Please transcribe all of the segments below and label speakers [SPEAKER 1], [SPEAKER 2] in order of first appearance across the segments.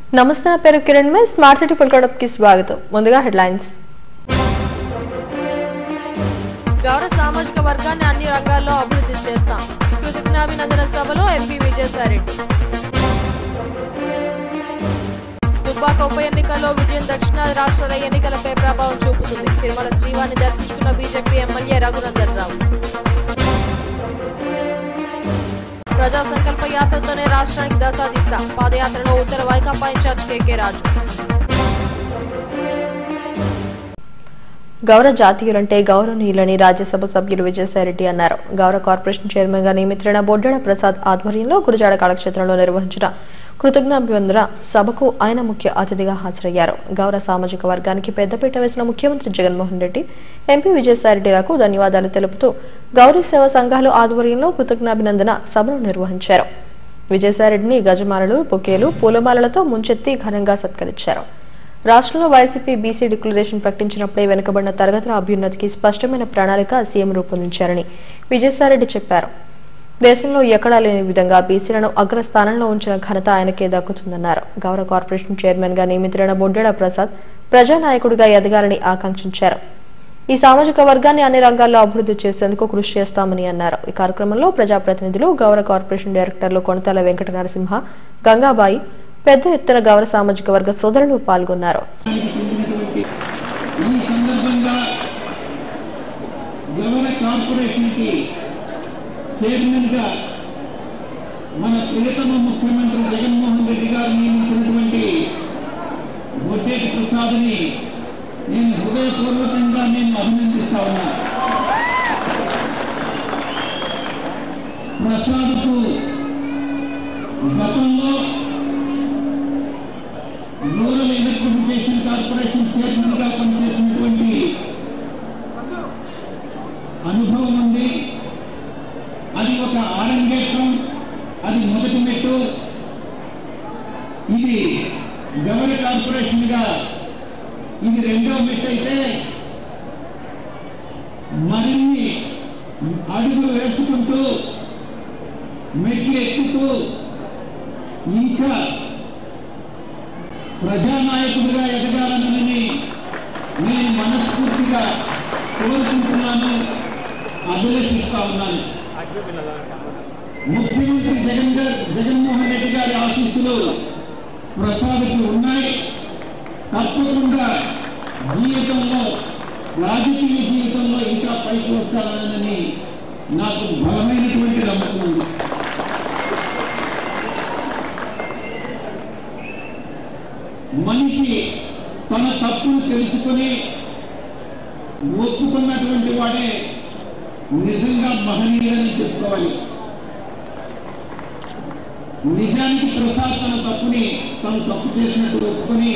[SPEAKER 1] నమస్తే నా పేరు కిరణ్ మే స్మార్ట్ సిటీ పొలికడప్ కి స్వాగతం ముందుగా హెడ్లైన్స్
[SPEAKER 2] గౌరవ సామాజిక వర్గాన్ని అన్ని రంగాల్లో అభివృద్ధి చేస్తాం కృతజ్ఞాభినందన సభలో ఎంపీ విజయసాయిరెడ్డి దుబ్బాక ఉప ఎన్నికల్లో విజయం దక్షిణాది రాష్ట్రాల ఎన్నికలపై ప్రభావం చూపుతుంది తిరుమల శ్రీవారిని దర్శించుకున్న బీజేపీ ఎమ్మెల్యే రఘునందన్ రావు ప్రజా సంకల్ప యాత్రతోనే రాష్ట్రానికి దశా దిశ పాదయాత్రలో ఉత్తర వైకాపా ఇన్ఛార్జ్ కేకే రాజు
[SPEAKER 1] గౌరవ జాతీయులంటే గౌరవనీయులని రాజ్యసభ సభ్యులు విజయసాయిరెడ్డి అన్నారు గౌరవ కార్పొరేషన్ చైర్మన్ గా నియమితులైన బొడ్డెడ ప్రసాద్ ఆధ్వర్యంలో గురజాడ కళాక్షేత్రంలో నిర్వహించిన కృతజ్ఞాభివందన సభకు ఆయన ముఖ్య అతిథిగా హాజరయ్యారు గౌరవ సామాజిక వర్గానికి పెద్దపీట వేసిన ముఖ్యమంత్రి జగన్మోహన్ రెడ్డి ఎంపీ విజయసాయిరెడ్డిలకు ధన్యవాదాలు తెలుపుతూ గౌరీ సేవా సంఘాలు ఆధ్వర్యంలో కృతజ్ఞాభినందన సభను నిర్వహించారు విజయసాయిరెడ్డిని గజమాలలు బొకేలు పూలమాలలతో ముంచెత్తి ఘనంగా సత్కరించారు రాష్ట్రంలో వైసీపీ బీసీ డిక్లరేషన్ ప్రకటించినప్పుడే వెనుకబడిన తరగతుల అభ్యున్నతికి స్పష్టమైన ప్రణాళిక సీఎం రూపొందించారని విజయసాయిరెడ్డి చెప్పారు దేశంలో ఎక్కడా లేని విధంగా బీసీలను అగ్రస్థానంలో ఉంచిన ఘనత ఆయనకే దక్కుతుందన్నారు గౌరవ కార్పొరేషన్ చైర్మన్ గా నియమితులైన బొడ్డెడ ప్రసాద్ ప్రజానాయకుడిగా ఎదగాలని ఆకాంక్షించారు ఈ సామాజిక వర్గాన్ని అన్ని రంగాల్లో అభివృద్ధి చేసేందుకు కృషి చేస్తామని అన్నారు ఈ కార్యక్రమంలో ప్రజాప్రతినిధులు గౌరవ కార్పొరేషన్ డైరెక్టర్లు కొనతాల వెంకట నరసింహ గంగాబాయి పెద్ద ఎత్తున గౌరవ సామాజిక వర్గ సోదరులు పాల్గొన్నారు
[SPEAKER 3] ఈ సందర్భంగా గౌరవ కార్పొరేషన్కి చైర్మన్ గా మన ప్రియతమ ముఖ్యమంత్రి జగన్మోహన్ రెడ్డి గారు నియమించినటువంటి బొడ్డేటి ప్రసాద్ని నేను హృదయపూర్వకంగా నేను అభినందిస్తా ఉన్నా ప్రసాద్కు గతంలో రూరల్ ఎలక్ట్రిఫికేషన్ కార్పొరేషన్ చైర్మన్ గా పనిచేసినటువంటి అనుభవం ఉంది అది ఒక ఆరంగేట్రం అది మొదటి మెట్టు ఇది గౌరవ కార్పొరేషన్ గా ఇది రెండో మెట్టు అయితే మరిన్ని అడుగులు వేసుకుంటూ మెట్లు ఎక్కుతూ ఇంకా ప్రజానాయకుడిగా ఎదగాలని నేను మనస్ఫూర్తిగా కోరుకుంటున్నాను అభిలషిస్తా ఉన్నాను ముఖ్యమంత్రి జగన్ గారు జగన్మోహన్ రెడ్డి గారి ఆశీస్సులు ప్రసాద్కి ఉన్నాయి తప్పకుండా జీవితంలో రాజకీయ జీవితంలో ఇంకా పైకి వస్తారని నాకు బలమైనటువంటి నమ్మకం ఉంది మనిషి తన తప్పును తెలుసుకొని ఒప్పుకున్నటువంటి వాడే నిజంగా మహనీయులని చెప్పుకోవాలి నిజానికి ప్రసాద్ తన తప్పుని తను తప్పు చేసినట్టు ఒప్పుకొని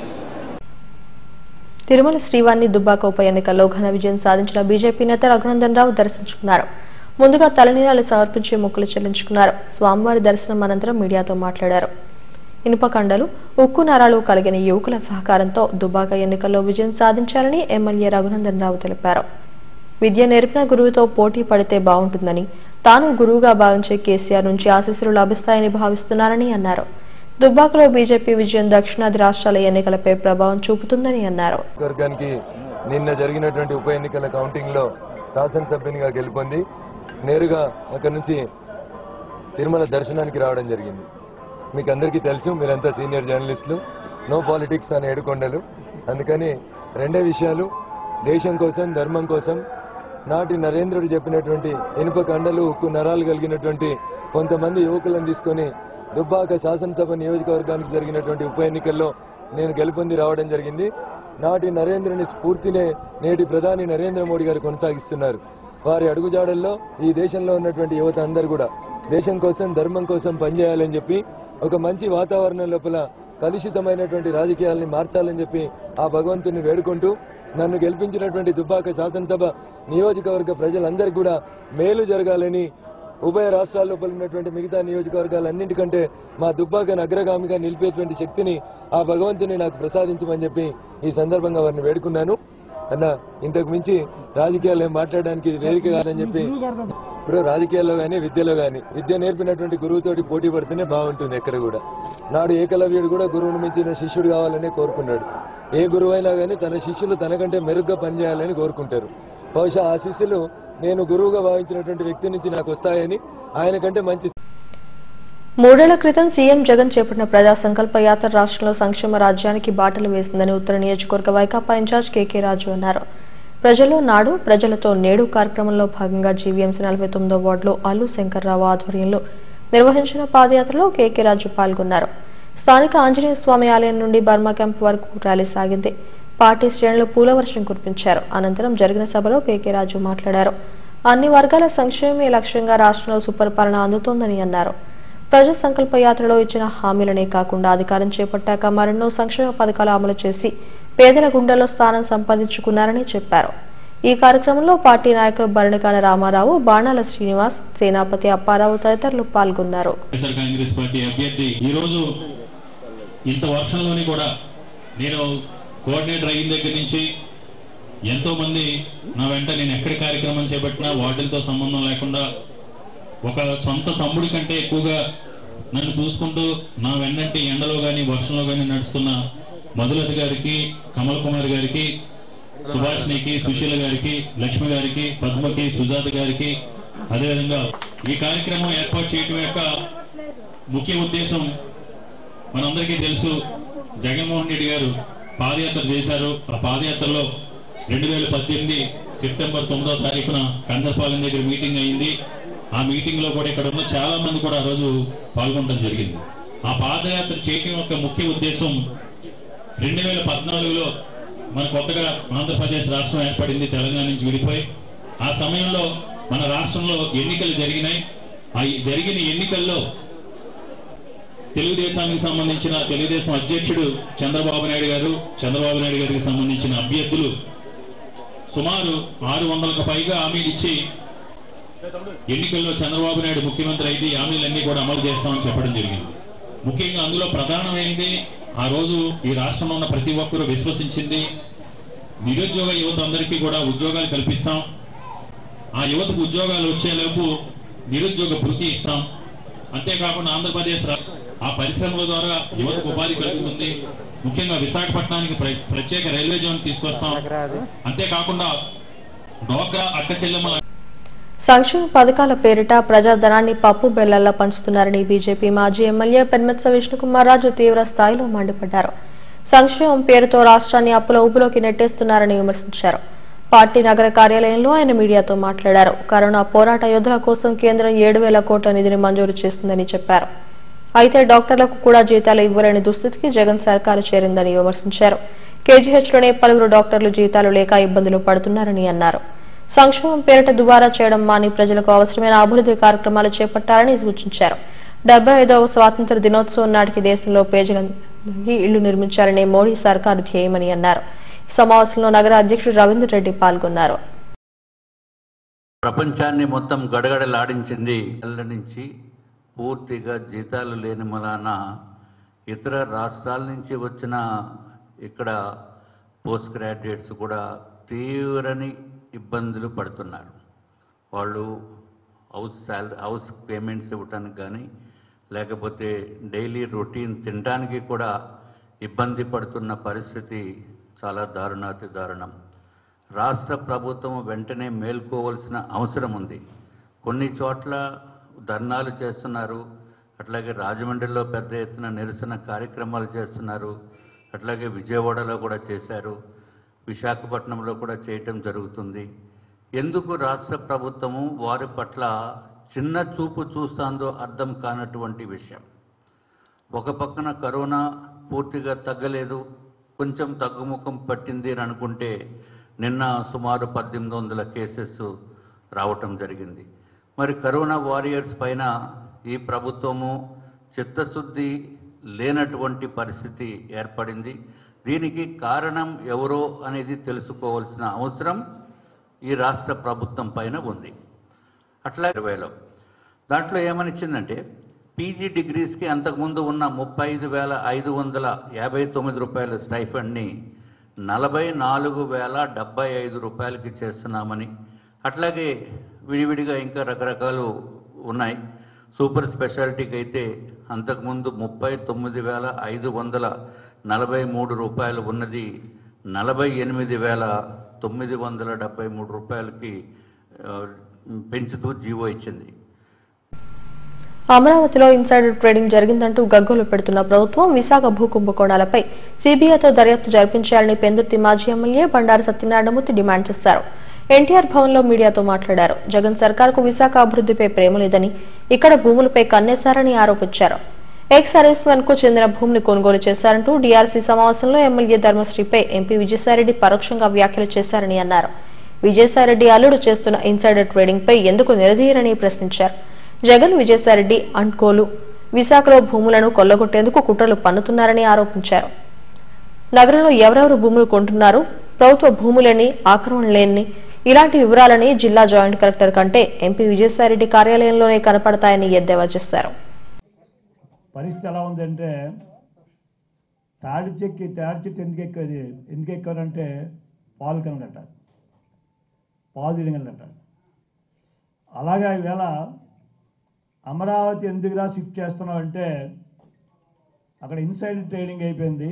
[SPEAKER 1] తిరుమల శ్రీవారిని దుబ్బాక ఉప ఎన్నికల్లో ఘన విజయం సాధించిన బీజేపీ నేత రఘునందన్ రావు దర్శించుకున్నారు ముందుగా తలనీలాలు సమర్పించి మొక్కులు చెల్లించుకున్నారు స్వామివారి దర్శనం అనంతరం మీడియాతో మాట్లాడారు ఇనుప కండలు ఉక్కు నరాలు కలిగిన యువకుల సహకారంతో దుబ్బాక ఎన్నికల్లో విజయం సాధించారని ఎమ్మెల్యే రఘునందన్ రావు తెలిపారు విద్య నేర్పిన గురువుతో పోటీ పడితే బాగుంటుందని తాను గురువుగా భావించే కేసీఆర్ నుంచి ఆశీస్సులు లభిస్తాయని భావిస్తున్నారని అన్నారు దుబ్బాకలో బీజేపీ విజయం దక్షిణాది రాష్ట్రాల ఎన్నికలపై ప్రభావం చూపుతుందని అన్నారు
[SPEAKER 4] వర్గానికి నిన్న జరిగినటువంటి ఉప ఎన్నికల కౌంటింగ్లో శాసనసభ్యునిగా గెలుపొంది నేరుగా అక్కడి నుంచి తిరుమల దర్శనానికి రావడం జరిగింది మీకు అందరికీ తెలుసు మీరంతా సీనియర్ జర్నలిస్టులు నో పాలిటిక్స్ అనే ఏడుకొండలు అందుకని రెండే విషయాలు దేశం కోసం ధర్మం కోసం నాటి నరేంద్రుడు చెప్పినటువంటి ఇనుప కండలు ఉక్కు నరాలు కలిగినటువంటి కొంతమంది యువకులను తీసుకొని దుబ్బాక శాసనసభ నియోజకవర్గానికి జరిగినటువంటి ఉప ఎన్నికల్లో నేను గెలుపొంది రావడం జరిగింది నాటి నరేంద్రుని స్ఫూర్తినే నేటి ప్రధాని నరేంద్ర మోడీ గారు కొనసాగిస్తున్నారు వారి అడుగుజాడల్లో ఈ దేశంలో ఉన్నటువంటి యువత అందరూ కూడా దేశం కోసం ధర్మం కోసం పనిచేయాలని చెప్పి ఒక మంచి వాతావరణం లోపల కలుషితమైనటువంటి రాజకీయాల్ని మార్చాలని చెప్పి ఆ భగవంతుని వేడుకుంటూ నన్ను గెలిపించినటువంటి దుబ్బాక శాసనసభ నియోజకవర్గ ప్రజలందరికీ కూడా మేలు జరగాలని ఉభయ రాష్ట్రాల లోపల ఉన్నటువంటి మిగతా నియోజకవర్గాలన్నింటికంటే మా దుబ్బాకను అగ్రగామిగా నిలిపేటువంటి శక్తిని ఆ భగవంతుని నాకు ప్రసాదించమని చెప్పి ఈ సందర్భంగా వారిని వేడుకున్నాను అన్న ఇంతకు మించి రాజకీయాలు ఏం మాట్లాడడానికి ఇది వేదిక కాదని చెప్పి ఇప్పుడు రాజకీయాల్లో కానీ విద్యలో కానీ విద్య నేర్పినటువంటి గురువుతోటి పోటీ పడితేనే బాగుంటుంది ఎక్కడ కూడా నాడు ఏకలవ్యుడు కూడా గురువును మించిన శిష్యుడు కావాలనే కోరుకున్నాడు ఏ గురువు అయినా కానీ తన శిష్యులు తనకంటే మెరుగ్గా పనిచేయాలని కోరుకుంటారు బహుశా ఆ శిష్యులు నేను గురువుగా భావించినటువంటి వ్యక్తి నుంచి నాకు వస్తాయని ఆయన కంటే మంచి
[SPEAKER 1] మూడేళ్ల క్రితం సీఎం జగన్ చేపట్టిన ప్రజా సంకల్ప యాత్ర రాష్ట్రంలో సంక్షేమ రాజ్యానికి బాటలు వేసిందని ఉత్తర నియోజకవర్గ వైకాపా ఇన్ఛార్జ్ కేకే రాజు అన్నారు ప్రజలు నాడు ప్రజలతో నేడు కార్యక్రమంలో భాగంగా జీవీఎంసీ నలభై తొమ్మిదో వార్డులో అల్లు శంకర్రావు ఆధ్వర్యంలో నిర్వహించిన పాదయాత్రలో కేకే రాజు పాల్గొన్నారు స్థానిక ఆంజనేయ స్వామి ఆలయం నుండి బర్మా క్యాంప్ వరకు ర్యాలీ సాగింది పార్టీ శ్రేణులు పూలవర్షం కురిపించారు అనంతరం జరిగిన సభలో కేకే రాజు మాట్లాడారు అన్ని వర్గాల సంక్షేమమే లక్ష్యంగా రాష్ట్రంలో సుపరిపాలన అందుతోందని అన్నారు ప్రజా సంకల్ప యాత్రలో ఇచ్చిన హామీలనే కాకుండా అధికారం చేపట్టాక మరెన్నో సంక్షేమ పథకాలు అమలు చేసి పేదల గుండెల్లో స్థానం సంపాదించుకున్నారని చెప్పారు ఈ కార్యక్రమంలో పార్టీ నాయకులు భరణికాల రామారావు బాణాల శ్రీనివాస్ సేనాపతి అప్పారావు తదితరులు పాల్గొన్నారు
[SPEAKER 5] వైఎస్ఆర్ కాంగ్రెస్ పార్టీ అభ్యర్థి ఈ రోజు ఇంత వర్షంలోని కూడా నేను కోఆర్డినేటర్ అయిన దగ్గర నుంచి ఎంతో మంది నా వెంట నేను ఎక్కడి కార్యక్రమం చేపట్టినా వార్డులతో సంబంధం లేకుండా ఒక సొంత తమ్ముడి కంటే ఎక్కువగా నన్ను చూసుకుంటూ నా వెన్నంటి ఎండలో గాని వర్షంలో గాని నడుస్తున్న మధులత గారికి కమల్ కుమార్ గారికి సుభాష్నికి సుశీల గారికి లక్ష్మి గారికి పద్మకి సుజాత గారికి అదేవిధంగా ఈ కార్యక్రమం ఏర్పాటు చేయడం యొక్క ముఖ్య ఉద్దేశం మనందరికీ తెలుసు జగన్మోహన్ రెడ్డి గారు పాదయాత్ర చేశారు ఆ పాదయాత్రలో రెండు వేల పద్దెనిమిది సెప్టెంబర్ తొమ్మిదో తారీఖున కంచరపాలెం దగ్గర మీటింగ్ అయింది ఆ మీటింగ్ లో కూడా ఇక్కడ ఉన్న చాలా మంది కూడా ఆ రోజు పాల్గొనడం జరిగింది ఆ పాదయాత్ర చేయడం యొక్క ముఖ్య ఉద్దేశం రెండు వేల పద్నాలుగులో మన కొత్తగా ఆంధ్రప్రదేశ్ రాష్ట్రం ఏర్పడింది తెలంగాణ నుంచి విడిపోయి ఆ సమయంలో మన రాష్ట్రంలో ఎన్నికలు జరిగినాయి ఆ జరిగిన ఎన్నికల్లో తెలుగుదేశానికి సంబంధించిన తెలుగుదేశం అధ్యక్షుడు చంద్రబాబు నాయుడు గారు చంద్రబాబు నాయుడు గారికి సంబంధించిన అభ్యర్థులు సుమారు ఆరు వందలకు పైగా హామీలు ఇచ్చి ఎన్నికల్లో చంద్రబాబు నాయుడు ముఖ్యమంత్రి అయితే ఈ హామీలన్నీ కూడా అమలు చేస్తామని చెప్పడం జరిగింది ముఖ్యంగా అందులో ప్రధానమైనది ఆ రోజు ఈ రాష్ట్రంలో ఉన్న ప్రతి ఒక్కరూ విశ్వసించింది నిరుద్యోగ యువత అందరికీ కూడా ఉద్యోగాలు కల్పిస్తాం ఆ యువతకు ఉద్యోగాలు వచ్చేలోపు నిరుద్యోగ భృతి ఇస్తాం అంతేకాకుండా ఆంధ్రప్రదేశ్ రా- ఆ పరిశ్రమల ద్వారా యువతకు ఉపాధి కలుగుతుంది ముఖ్యంగా విశాఖపట్నానికి ప్ర- ప్రత్యేక రైల్వే జోన్ తీసుకొస్తాం అంతేకాకుండా డోక్రా అక్క చెల్లెమ్మల
[SPEAKER 1] సంక్షేమ పథకాల పేరిట ప్రజాధనాన్ని పప్పు బెల్లల్లా పంచుతున్నారని బీజేపీ మాజీ ఎమ్మెల్యే పెన్మెత్స విష్ణుకుమార్ రాజు తీవ్ర స్థాయిలో మండిపడ్డారు సంక్షేమం పేరుతో రాష్ట్రాన్ని అప్పుల ఊబిలోకి నెట్టేస్తున్నారని విమర్శించారు పార్టీ నగర కార్యాలయంలో ఆయన మీడియాతో మాట్లాడారు కరోనా పోరాట యోధుల కోసం కేంద్రం ఏడు వేల కోట్ల నిధిని మంజూరు చేస్తుందని చెప్పారు అయితే డాక్టర్లకు కూడా జీతాలు ఇవ్వలేని దుస్థితికి జగన్ సర్కారు చేరిందని విమర్శించారు కేజీహెచ్లోనే పలువురు డాక్టర్లు జీతాలు లేక ఇబ్బందులు పడుతున్నారని అన్నారు సంక్షేమం పేరిట దుబారా చేయడం మాని ప్రజలకు అవసరమైన అభివృద్ధి కార్యక్రమాలు చేపట్టాలని సూచించారు డెబ్బై ఐదవ స్వాతంత్ర దినోత్సవం నాటికి దేశంలో పేజీలందరికీ ఇళ్లు నిర్మించాలనే మోడీ సర్కారు ధ్యేయమని అన్నారు ఈ సమావేశంలో నగర అధ్యక్షుడు రవీంద్ర రెడ్డి పాల్గొన్నారు
[SPEAKER 6] ప్రపంచాన్ని మొత్తం గడగడలాడించింది నెల నుంచి పూర్తిగా జీతాలు లేని మలాన ఇతర రాష్ట్రాల నుంచి వచ్చిన ఇక్కడ పోస్ట్ గ్రాడ్యుయేట్స్ కూడా తీవ్రని ఇబ్బందులు పడుతున్నారు వాళ్ళు హౌస్ శాలరీ హౌస్ పేమెంట్స్ ఇవ్వటానికి కానీ లేకపోతే డైలీ రొటీన్ తినడానికి కూడా ఇబ్బంది పడుతున్న పరిస్థితి చాలా దారుణాతి దారుణం రాష్ట్ర ప్రభుత్వం వెంటనే మేల్కోవాల్సిన అవసరం ఉంది కొన్ని చోట్ల ధర్నాలు చేస్తున్నారు అట్లాగే రాజమండ్రిలో పెద్ద ఎత్తున నిరసన కార్యక్రమాలు చేస్తున్నారు అట్లాగే విజయవాడలో కూడా చేశారు విశాఖపట్నంలో కూడా చేయటం జరుగుతుంది ఎందుకు రాష్ట్ర ప్రభుత్వము వారి పట్ల చిన్న చూపు చూస్తుందో అర్థం కానటువంటి విషయం ఒక పక్కన కరోనా పూర్తిగా తగ్గలేదు కొంచెం తగ్గుముఖం పట్టింది అని అనుకుంటే నిన్న సుమారు పద్దెనిమిది వందల కేసెస్ రావటం జరిగింది మరి కరోనా వారియర్స్ పైన ఈ ప్రభుత్వము చిత్తశుద్ధి లేనటువంటి పరిస్థితి ఏర్పడింది దీనికి కారణం ఎవరో అనేది తెలుసుకోవాల్సిన అవసరం ఈ రాష్ట్ర ప్రభుత్వం పైన ఉంది అట్లా ఇరవైలో దాంట్లో ఏమనిచ్చిందంటే పీజీ డిగ్రీస్కి అంతకుముందు ఉన్న ముప్పై ఐదు వేల ఐదు వందల యాభై తొమ్మిది రూపాయల స్టైఫండ్ని నలభై నాలుగు వేల డెబ్బై ఐదు రూపాయలకి చేస్తున్నామని అట్లాగే విడివిడిగా ఇంకా రకరకాలు ఉన్నాయి సూపర్ స్పెషాలిటీకి అయితే అంతకుముందు ముప్పై తొమ్మిది వేల ఐదు వందల నలభై మూడు రూపాయలు ఉన్నది నలభై ఎనిమిది వేల తొమ్మిది వందల డెబ్బై మూడు రూపాయలకి ఆ, పెంచుతూ జీవో ఇచ్చింది
[SPEAKER 1] అమరావతిలో ఇన్సైడర్ ట్రేడింగ్ జరిగిందంటూ గగ్గోలు పెడుతున్న ప్రభుత్వం విశాఖ భూ కుంభకోణాలపై సీబీఐతో దర్యాప్తు జరిపించాలని పెందుర్తి మాజీ ఎమ్మెల్యే బండారు సత్యనారాయణమూర్తి డిమాండ్ చేశారు ఎన్టీఆర్ భవన్లో మీడియాతో మాట్లాడారు జగన్ సర్కార్కు విశాఖ అభివృద్ధిపై ప్రేమ లేదని ఇక్కడ భూములపై కన్నేశారని ఆరోపించారు ఎక్స్ సర్వీస్ మెన్ కు చెందిన భూమిని కొనుగోలు చేశారంటూ డీఆర్సీ సమావేశంలో ఎమ్మెల్యే ధర్మశ్రీపై ఎంపీ విజయసాయిరెడ్డి పరోక్షంగా వ్యాఖ్యలు చేశారని అన్నారు విజయసాయిరెడ్డి అల్లుడు చేస్తున్న ఇన్సైడర్ ట్రేడింగ్ పై ఎందుకు నిలదీయరని ప్రశ్నించారు జగన్ విజయసాయిరెడ్డి అండ్కోలు విశాఖలో భూములను కొల్లగొట్టేందుకు కుట్రలు పన్నుతున్నారని ఆరోపించారు నగరంలో ఎవరెవరు భూములు కొంటున్నారు ప్రభుత్వ భూములని ఆక్రమణలేని ఇలాంటి వివరాలని జిల్లా జాయింట్ కలెక్టర్ కంటే ఎంపీ విజయసాయిరెడ్డి కార్యాలయంలోనే కనపడతాయని ఎద్దేవా చేశారు
[SPEAKER 7] పరిస్థితి ఎలా ఉందంటే తాడి చెక్కి తాడి చెట్టు ఎందుకు ఎక్కేది ఎందుకు ఎక్కారంటే పాలు కనగట పాలు తినగలట అలాగా ఈవేళ అమరావతి ఎందుకురా షిఫ్ట్ చేస్తున్నావు అంటే అక్కడ ఇన్సైడ్ ట్రేడింగ్ అయిపోయింది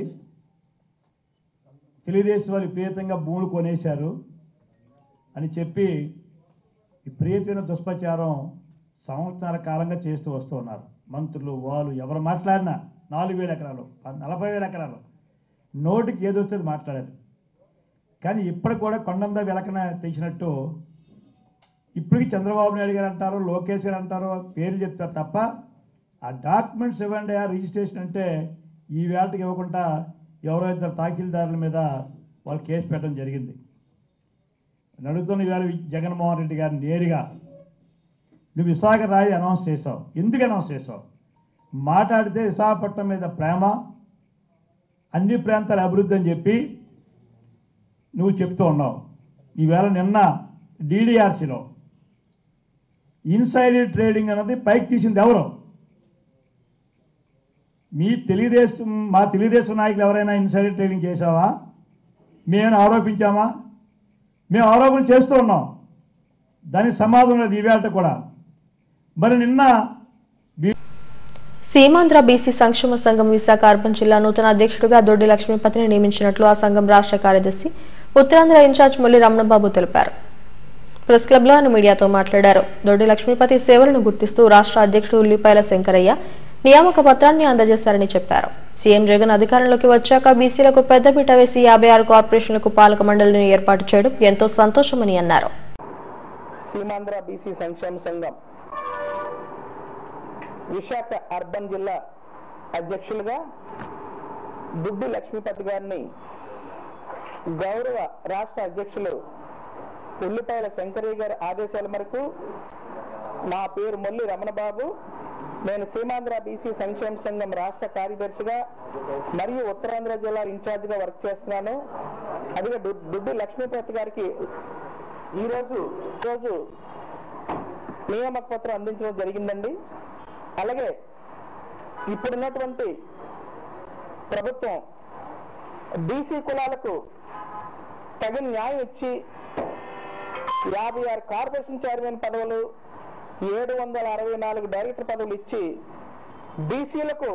[SPEAKER 7] తెలుగుదేశం వాళ్ళు విపరీతంగా భూములు కొనేశారు అని చెప్పి విపరీతమైన దుష్ప్రచారం సంవత్సరాల కాలంగా చేస్తూ వస్తూ ఉన్నారు మంత్రులు వాళ్ళు ఎవరు మాట్లాడినా నాలుగు వేల ఎకరాలు నలభై వేల ఎకరాలు నోటికి ఏది వచ్చేది మాట్లాడారు కానీ ఇప్పుడు కూడా కొండంద వెలకన తెచ్చినట్టు ఇప్పటికి చంద్రబాబు నాయుడు గారు అంటారు లోకేష్ గారు అంటారు పేర్లు చెప్తారు తప్ప ఆ డాక్యుమెంట్స్ ఇవ్వండి ఆ రిజిస్ట్రేషన్ అంటే ఈ వేళకి ఇవ్వకుండా ఎవరో ఇద్దరు తాకీల్దారుల మీద వాళ్ళు కేసు పెట్టడం జరిగింది నడుతున్న ఈవేళ జగన్మోహన్ రెడ్డి గారిని నేరుగా నువ్వు విశాఖ రాయి అనౌన్స్ చేసావు ఎందుకు అనౌన్స్ చేసావు మాట్లాడితే విశాఖపట్నం మీద ప్రేమ అన్ని ప్రాంతాల అభివృద్ధి అని చెప్పి నువ్వు చెప్తూ ఉన్నావు ఈవేళ నిన్న డీడీఆర్సీలో ఇన్సైడర్ ట్రేడింగ్ అన్నది పైకి తీసింది ఎవరు మీ తెలుగుదేశం మా తెలుగుదేశం నాయకులు ఎవరైనా ఇన్సైడర్ ట్రేడింగ్ చేసావా మేము ఆరోపించామా మేము ఆరోపణ చేస్తూ ఉన్నాం దానికి సమాధానం లేదు ఈవేళ కూడా మరి నిన్న
[SPEAKER 1] సీమాంధ్ర బీసీ సంక్షేమ సంఘం విశాఖ అర్బన్ జిల్లా నూతన అధ్యక్షుడిగా దొడ్డి లక్ష్మీపతిని నియమించినట్లు ఆ సంఘం రాష్ట్ర కార్యదర్శి ఉత్తరాంధ్ర ఇన్ఛార్జ్ ముల్లి రమణబాబు తెలిపారు ప్రెస్ క్లబ్ లో ఆయన మీడియాతో మాట్లాడారు దొడ్డి లక్ష్మీపతి సేవలను గుర్తిస్తూ రాష్ట్ర అధ్యక్షుడు ఉల్లిపాయల శంకరయ్య నియామక పత్రాన్ని అందజేశారని చెప్పారు సీఎం జగన్ అధికారంలోకి వచ్చాక బీసీలకు పెద్దపీట వేసి యాభై ఆరు కార్పొరేషన్లకు పాలక మండలిని ఏర్పాటు చేయడం ఎంతో సంతోషమని అన్నారు
[SPEAKER 8] సీమాంధ్ర బీసీ సంక్షేమ సంఘం విశాఖ అర్బన్ జిల్లా అధ్యక్షులుగా దుడ్డి లక్ష్మీపతి గారిని గౌరవ రాష్ట్ర అధ్యక్షులు ఉల్లిపాయల శంకరయ్య గారి ఆదేశాల మేరకు నా పేరు మొల్లి రమణబాబు నేను సీమాంధ్ర బీసీ సంక్షేమ సంఘం రాష్ట్ర కార్యదర్శిగా మరియు ఉత్తరాంధ్ర జిల్లా ఇన్ఛార్జిగా వర్క్ చేస్తున్నాను అదిగా డు- దుడ్డి లక్ష్మీపతి గారికి ఈరోజు ఈరోజు నియామక పత్రం అందించడం జరిగిందండి అలాగే ఇప్పుడున్నటువంటి ప్రభుత్వం బీసీ కులాలకు తగిన న్యాయం ఇచ్చి యాభై ఆరు కార్పొరేషన్ చైర్మన్ పదవులు ఏడు వందల అరవై నాలుగు డైరెక్టర్ పదవులు ఇచ్చి బీసీలకు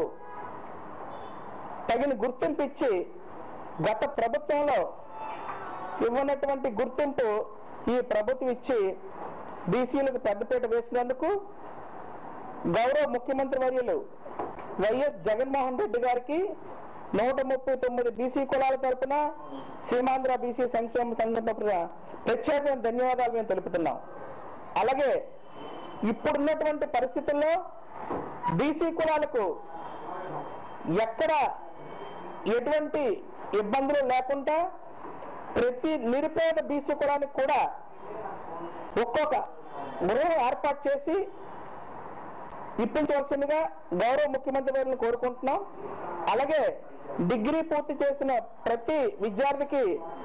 [SPEAKER 8] తగిన గుర్తింపు ఇచ్చి గత ప్రభుత్వంలో ఇవ్వనటువంటి గుర్తింపు ఈ ప్రభుత్వం ఇచ్చి బీసీలకు పెద్దపీట వేసినందుకు గౌరవ ముఖ్యమంత్రి వర్యులు వైఎస్ జగన్మోహన్ రెడ్డి గారికి నూట ముప్పై తొమ్మిది బీసీ కులాల తరపున సీమాంధ్ర బీసీ సంక్షేమ సంఘం తరపున ప్రత్యేకమైన ధన్యవాదాలు మేము తెలుపుతున్నాం అలాగే ఇప్పుడున్నటువంటి పరిస్థితుల్లో బీసీ కులాలకు ఎక్కడ ఎటువంటి ఇబ్బందులు లేకుండా ప్రతి నిరుపేద బీసీ కులానికి కూడా ఒక్కొక్క గృహం ఏర్పాటు చేసి ఇప్పించవలసిందిగా గౌరవ ముఖ్యమంత్రి గారిని కోరుకుంటున్నాం అలాగే డిగ్రీ పూర్తి చేసిన ప్రతి విద్యార్థికి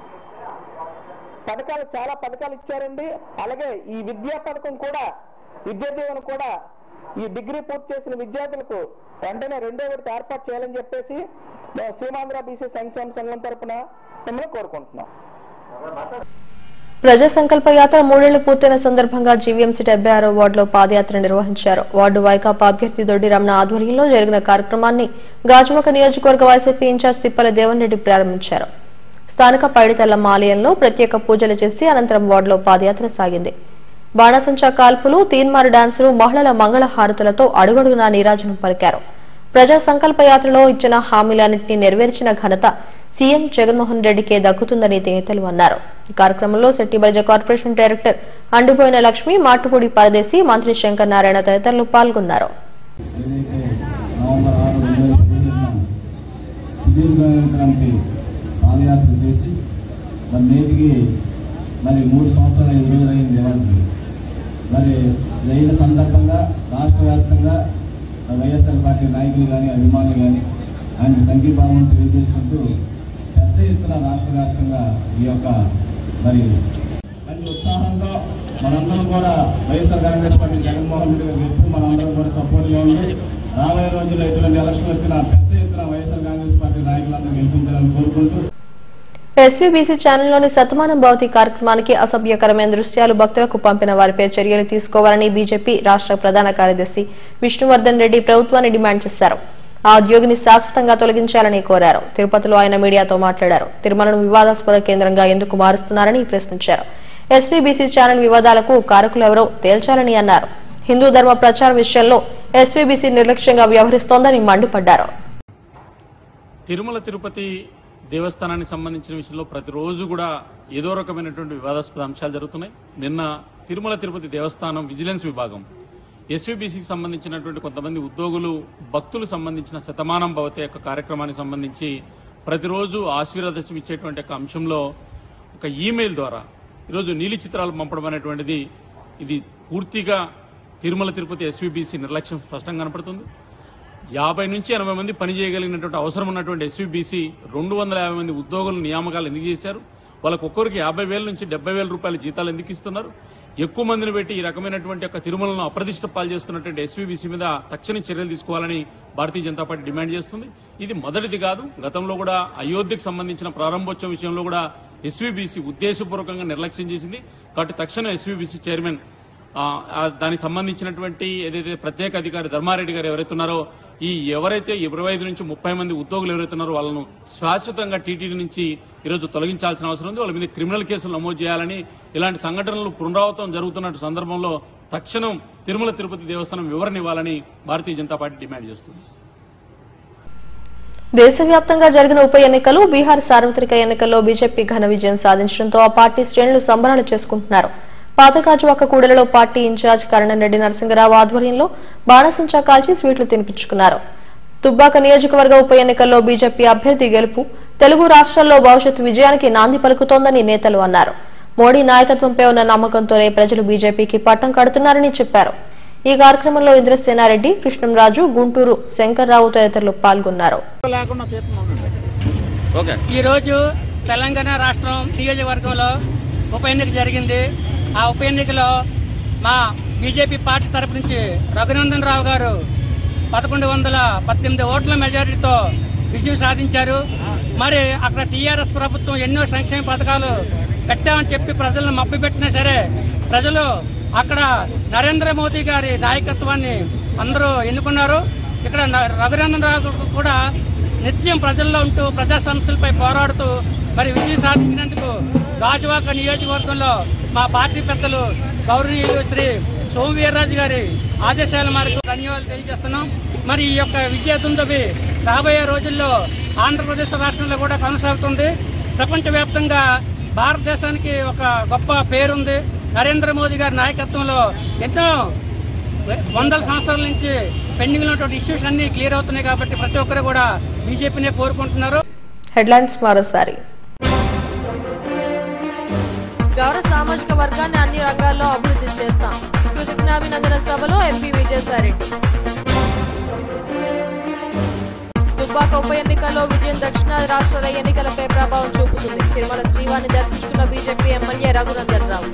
[SPEAKER 8] పథకాలు చాలా పథకాలు ఇచ్చారండి అలాగే ఈ విద్యా పథకం కూడా విద్యా దీవెన కూడా ఈ డిగ్రీ పూర్తి చేసిన విద్యార్థులకు వెంటనే రెండో విడత ఏర్పాటు చేయాలని చెప్పేసి మేము సీమాంధ్ర బీసీ సంక్షేమ సంఘం తరపున మిమ్మల్ని కోరుకుంటున్నాం
[SPEAKER 1] ప్రజా సంకల్ప యాత్ర మూడేళ్లు పూర్తయిన సందర్భంగా జీవీఎంసీ డెబ్బై ఆరో వార్డులో పాదయాత్ర నిర్వహించారు వార్డు వైకాపా అభ్యర్థి దొడ్డి రమణ ఆధ్వర్యంలో జరిగిన కార్యక్రమాన్ని గాజువాక నియోజకవర్గ వైసీపీ ఇన్ఛార్జ్ తిప్పల దేవన్ రెడ్డి ప్రారంభించారు స్థానిక పైడితల్లమ్మ ఆలయంలో ప్రత్యేక పూజలు చేసి అనంతరం వార్డులో పాదయాత్ర సాగింది బాణసంచా కాల్పులు తీన్మార్ డాన్సులు మహిళల మంగళ హారతులతో అడుగడుగునా నీరాజనం పలికారు ప్రజా సంకల్ప యాత్రలో ఇచ్చిన హామీలన్నింటినీ నెరవేర్చిన ఘనత సీఎం జగన్మోహన్ రెడ్డికే దక్కుతుందని నేతలు అన్నారు ఈ కార్యక్రమంలో సెట్టిబల్జ కార్పొరేషన్ డైరెక్టర్ అండిపోయిన లక్ష్మి మాటుపూడి పరదేశి మంత్రి శంకర్ నారాయణ తదితరులు పాల్గొన్నారు
[SPEAKER 9] ఏదైతే నవంబర్ ఆరు రెండు వేల పదిహేనున సుదీర్ఘమైనటువంటి పాదయాత్ర చేసి మరి నేటికి మరి మూడు సంవత్సరాల ఐదు రోజులు అయింది ఇవాళకి మరి ఇది అయిన సందర్భంగా రాష్ట్ర వ్యాప్తంగా వైఎస్ఆర్ పార్టీ నాయకులు కానీ అభిమానులు కానీ ఆయనకి సంఘీభావం తెలియజేసుకుంటూ పెద్ద ఎత్తున రాష్ట్ర వ్యాప్తంగా ఈ యొక్క మరి మంచి ఉత్సాహంతో మనందరం కూడా YSR Congress party Jaganmohan Reddy గారికి ఎప్పుడు మనందరం కూడా సపోర్ట్గా ఉండి రాబోయే రోజుల్లో ఎటువంటి ఎలక్షన్ వచ్చినా పెద్ద ఎత్తున వైఎస్ఆర్ కాంగ్రెస్ పార్టీ నాయకులందరూ గెలిపించాలని కోరుకుంటూ
[SPEAKER 1] ఎస్వీబీసీ ఛానల్లోని శతమానం భవతి కార్యక్రమానికి అసభ్యకరమైన దృశ్యాలు భక్తులకు పంపిన వారిపై చర్యలు తీసుకోవాలని బీజేపీ రాష్ట్ర ప్రధాన కార్యదర్శి విష్ణువర్ధన్ రెడ్డి ప్రభుత్వాన్ని డిమాండ్ చేశారు ఆ ఉద్యోగిని శాశ్వతంగా తొలగించాలని కోరారు తిరుపతిలో ఆయన మీడియాతో మాట్లాడారు తిరుమలను వివాదాస్పద కేంద్రంగా ఎందుకు మారుస్తున్నారని ప్రశ్నించారు ఎస్వీబీసీ ఛానల్ వివాదాలకు కారకులెవరో తేల్చాలని అన్నారు హిందూ ధర్మ ప్రచార విషయంలో ఎస్వీబీసీ నిర్లక్ష్యంగా వ్యవహరిస్తోందని మండిపడ్డారు
[SPEAKER 10] తిరుమల తిరుపతి దేవస్థానానికి సంబంధించిన విషయంలో ప్రతిరోజు కూడా ఏదో రకమైనటువంటి వివాదాస్పద అంశాలు జరుగుతున్నాయి నిన్న తిరుమల తిరుపతి దేవస్థానం విజిలెన్స్ విభాగం ఎస్వీబీసీకి సంబంధించినటువంటి కొంతమంది ఉద్యోగులు భక్తులు సంబంధించిన శతమానం భవతి యొక్క కార్యక్రమానికి సంబంధించి ప్రతిరోజు ఆశీర్వాదం ఇచ్చేటువంటి యొక్క అంశంలో ఒక ఈమెయిల్ ద్వారా ఈరోజు నీలి చిత్రాలు పంపడం అనేటువంటిది ఇది పూర్తిగా తిరుమల తిరుపతి ఎస్వీబీసీ నిర్లక్ష్యం స్పష్టంగా కనపడుతుంది యాభై నుంచి ఎనభై మంది పని చేయగలిగినటువంటి అవసరం ఉన్నటువంటి ఎస్వీబీసీ రెండు వందల యాభై మంది ఉద్యోగుల నియామకాలు ఎందుకు చేశారు వాళ్ళకు ఒక్కొక్కరికి యాభై వేల నుంచి డెబ్బై వేల రూపాయల జీతాలు ఎందుకు ఇస్తున్నారు ఎక్కువ మందిని పెట్టి ఈ రకమైనటువంటి యొక్క తిరుమలను అప్రదిష్ట పాలు చేస్తున్నటువంటి ఎస్వీబీసీ మీద తక్షణ చర్యలు తీసుకోవాలని భారతీయ జనతా పార్టీ డిమాండ్ చేస్తుంది ఇది మొదటిది కాదు గతంలో కూడా అయోధ్యకు సంబంధించిన ప్రారంభోత్సవం విషయంలో కూడా ఎస్వీబీసీ ఉద్దేశపూర్వకంగా నిర్లక్ష్యం చేసింది కాబట్టి తక్షణం ఎస్వీబీసీ చైర్మన్ ఆ, ఆ, దానికి సంబంధించినటువంటి ఏదైతే ప్రత్యేక అధికారి ధర్మారెడ్డి గారు ఎవరైతే ఉన్నారో ఈ ఎవరైతే ఇరవై ఐదు నుంచి ముప్పై మంది ఉద్యోగులు ఎవరైతే ఉన్నారో వాళ్ళను శాశ్వతంగా టీటీడీ నుంచి ఈరోజు తొలగించాల్సిన అవసరం ఉంది వాళ్ళ మీద క్రిమినల్ కేసులు నమోదు చేయాలని ఇలాంటి సంఘటనలు పునరావృతం జరుగుతున్న సందర్భంలో తక్షణం తిరుమల తిరుపతి దేవస్థానం వివరణ ఇవ్వాలని భారతీయ జనతా పార్టీ డిమాండ్ చేస్తుంది
[SPEAKER 1] దేశవ్యాప్తంగా జరిగిన ఉప ఎన్నికలు బీహార్ సార్వత్రిక ఎన్నికల్లో బీజేపీ ఘన విజయం సాధించడంతో ఆ పార్టీ శ్రేణులు సంబరాలు చేసుకుంటున్నారు పాతగాజువాక కూడలిలో పార్టీ ఇన్ఛార్జ్ కరణం రెడ్డి నరసింహరావు ఆధ్వర్యంలో బాణసంచా కాల్చి స్వీట్లు తినిపించుకున్నారు తుబ్బాక నియోజకవర్గ ఉప ఎన్నికల్లో బీజేపీ అభ్యర్థి గెలుపు తెలుగు రాష్ట్రాల్లో భవిష్యత్ విజయానికి నాంది పలుకుతోందని నేతలు అన్నారు మోడీ నాయకత్వంపై ఉన్న నమ్మకంతోనే ప్రజలు బీజేపీకి పట్టం కడుతున్నారని చెప్పారు ఈ కార్యక్రమంలో ఇంద్రసేనారెడ్డి కృష్ణంరాజు గుంటూరు శంకర్రావు తదితరులు పాల్గొన్నారు
[SPEAKER 11] ఈరోజు తెలంగాణ రాష్ట్రం నియోజకవర్గంలో ఉప ఎన్నిక జరిగింది ఆ ఉప ఎన్నికలో మా బీజేపీ పార్టీ తరపు నుంచి రఘునందన్ రావు గారు పదకొండు వందల పద్దెనిమిది ఓట్ల మెజారిటీతో విజయం సాధించారు మరి అక్కడ టీఆర్ఎస్ ప్రభుత్వం ఎన్నో సంక్షేమ పథకాలు పెట్టామని చెప్పి ప్రజలను మభ్యపెట్టినా సరే ప్రజలు అక్కడ నరేంద్ర మోదీ గారి నాయకత్వాన్ని అందరూ ఎన్నుకున్నారు ఇక్కడ న- రఘునందన్ రావు కూడా నిత్యం ప్రజల్లో ఉంటూ ప్రజా సమస్యలపై పోరాడుతూ మరి విజయం సాధించినందుకు గాజువాక నియోజకవర్గంలో మా పార్టీ పెద్దలు గౌరవనీయులు శ్రీ సోమవీర్రాజు గారి ఆదేశాల మేరకు ధన్యవాదాలు తెలియజేస్తున్నాం మరి ఈ యొక్క విజయ దుందవి రాబోయే రోజుల్లో ఆంధ్రప్రదేశ్ రాష్ట్రంలో కూడా కొనసాగుతుంది ప్రపంచవ్యాప్తంగా భారతదేశానికి ఒక గొప్ప పేరుంది నరేంద్ర మోదీ గారి నాయకత్వంలో ఎన్నో వందల సంవత్సరాల నుంచి పెండింగ్ ఉన్నటువంటి ఇష్యూస్ అన్ని క్లియర్ అవుతున్నాయి కాబట్టి ప్రతి ఒక్కరు కూడా బీజేపీనే కోరుకుంటున్నారు
[SPEAKER 1] హెడ్లైన్స్ మరోసారి
[SPEAKER 2] గౌర సామాజిక వర్గాన్ని అన్ని రంగాల్లో అభివృద్ధి చేస్తాం కృతజ్ఞాభినందన సభలో ఎంపీ విజయసాయిరెడ్డి దుబ్బాక ఉప ఎన్నికల్లో విజయం దక్షిణాది రాష్ట్రాల ఎన్నికలపై ప్రభావం చూపుతుంది తిరుమల శ్రీవారిని దర్శించుకున్న బీజేపీ ఎమ్మెల్యే రఘునందన్ రావు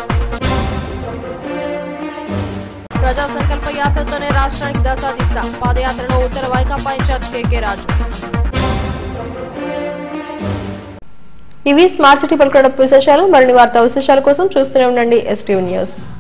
[SPEAKER 2] ప్రజా సంకల్ప యాత్రతోనే రాష్ట్రానికి దశాదిశ పాదయాత్రలో ఉత్తర వైకాపా ఇన్ఛార్జ్ కేకే రాజు
[SPEAKER 1] ఇవి స్మార్ట్ సిటీ పలుకున్న విశేషాలు మరిన్ని వార్తా విశేషాల కోసం చూస్తూనే ఉండండి ఎస్టీవీ న్యూస్